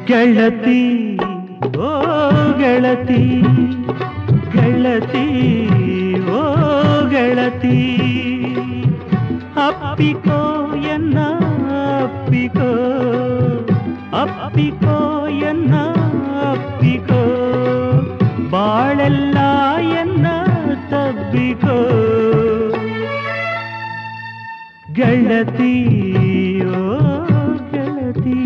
ಗೆಳತಿ ಓ ಗೆಳತಿ ಗೆಳತಿ ಓ ಗೆಳತಿ ಅಪ್ಪಿಕೋ ಎನ್ನ ಅಪ್ಪಿಕೋ ಅಪ್ಪಿಕೋ ಎನ್ನ ಅಪ್ಪಿಕೋ ಬಾಳೆಲ್ಲ ಎನ್ನ ತಬ್ಬಿಕೋ ಗೆಳತಿ ಓ ಗೆಳತಿ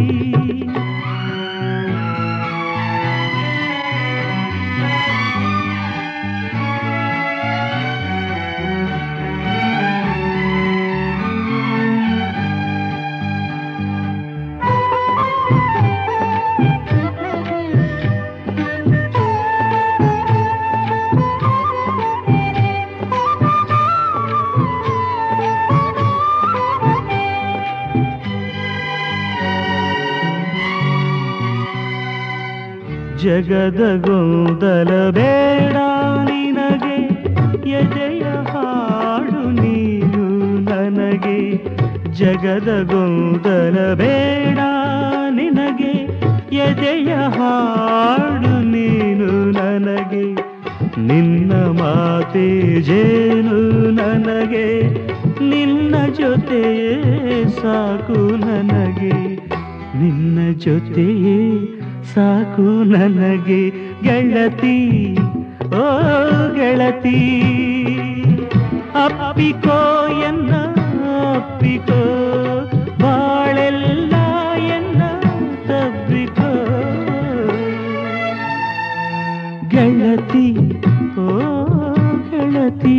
ಜಗದ ಗೊಂದಲ ಬೇಡ ನಿನಗೆ ಎದೆಯ ಹಾಡು ನೀನು ನನಗೆ ಜಗದ ಗೊಂದಲ ಬೇಡ ನಿನಗೆ ಎದೆಯ ಹಾಡು ನೀನು ನನಗೆ ನಿನ್ನ ಮಾತೆ ಜೇನು ನನಗೆ ನಿನ್ನ ಜೊತೆಯೇ ಸಾಕು ನನಗೆ ನಿನ್ನ ಜೊತೆಯೇ ಸಾಕು ನನಗೆ ಗೆಳತಿ ಓ ಗೆಳತಿ ಅಪ್ಪಿಕೋ ಎನ್ನ ಅಪ್ಪಿಕೋ ಬಾಳೆಲ್ಲ ಎನ್ನ ತಬ್ಬಿಕೋ ಗೆಳತಿ ಓ ಗೆಳತಿ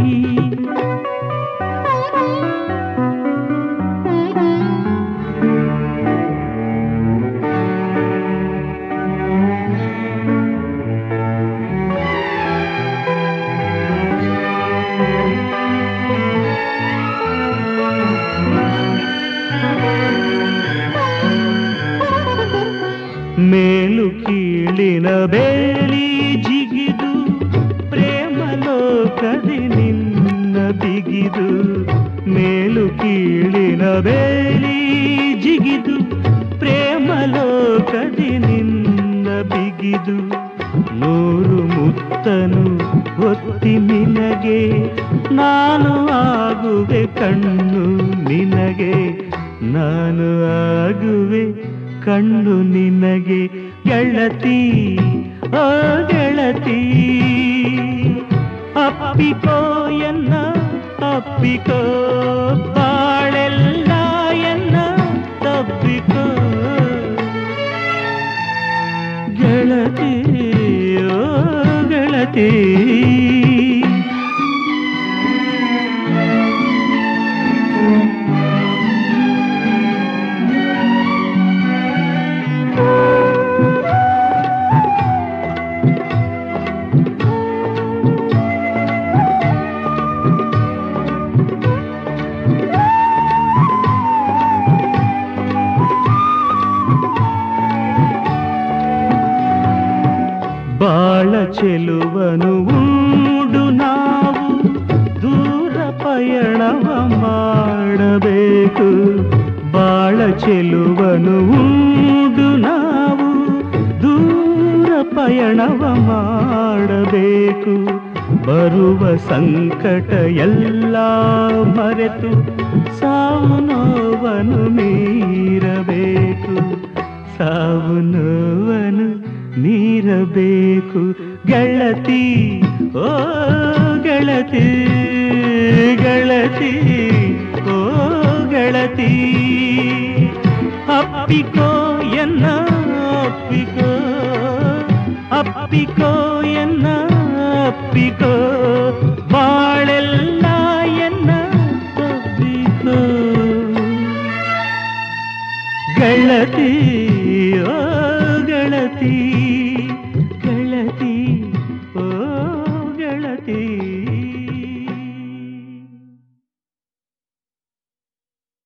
ಮೇಲು ಕೀಳಿನ ಬೇಲಿ ಜಿಗಿದು ಪ್ರೇಮ ಲೋಕದಿ ನಿನ್ನ ಬಿಗಿದು ಮೇಲು ಕೀಳಿನ ಬೇಲಿ ಜಿಗಿದು ಪ್ರೇಮ ಲೋಕದಿ ನಿನ್ನ ಬಿಗಿದು ನೂರು ಮುತ್ತನು ಒತ್ತಿ ನಿನಗೆ ನಾನು ಆಗುವೆ ಕಣ್ಣು ನಿನಗೆ ನಾನು ಆಗುವೆ ಕಣ್ಣು ನಿನಗೆ ಗೆಳತಿ ಓ ಗೆಳತಿ ಅಪ್ಪಿಕೋ ಎನ್ನ ಅಪ್ಪಿಕೋ ಬಾಳೆಲ್ಲ ಎನ್ನ ತಪ್ಪಿಕೋ ಗೆಳತಿ ಓ ಗೆಳತಿ ಬಾಳ ಚೆಲುವನು ಉಂಡು ನಾವು ದೂರ ಪಯಣವ ಮಾಡಬೇಕು ಬಾಳ ಚೆಲುವನು ಉಂಡು ನಾವು ದೂರ ಪಯಣವ ಮಾಡಬೇಕು ಬರುವ ಸಂಕಟ ಎಲ್ಲ ಮರೆತು ಸಾವು ನೋವನ್ನು ಮೀರಬೇಕು ಸಾವು ನೋವನ್ನು ಮೀರಬೇಕು ಗೆಳತಿ ಓ ಗೆಳತಿ ಗೆಳತಿ ಓ ಗೆಳತಿ ಅಪ್ಪಿಕೋ ಎನ್ನ ಅಪ್ಪಿಕೋ ಅಪ್ಪಿಕೋ ಎನ್ನ ಅಪ್ಪಿಕೋ ಬಾಳೆಲ್ಲ ಎನ್ನ ತಪ್ಪಿಕೋ ಗೆಳತಿ ಓ ಗೆಳತಿ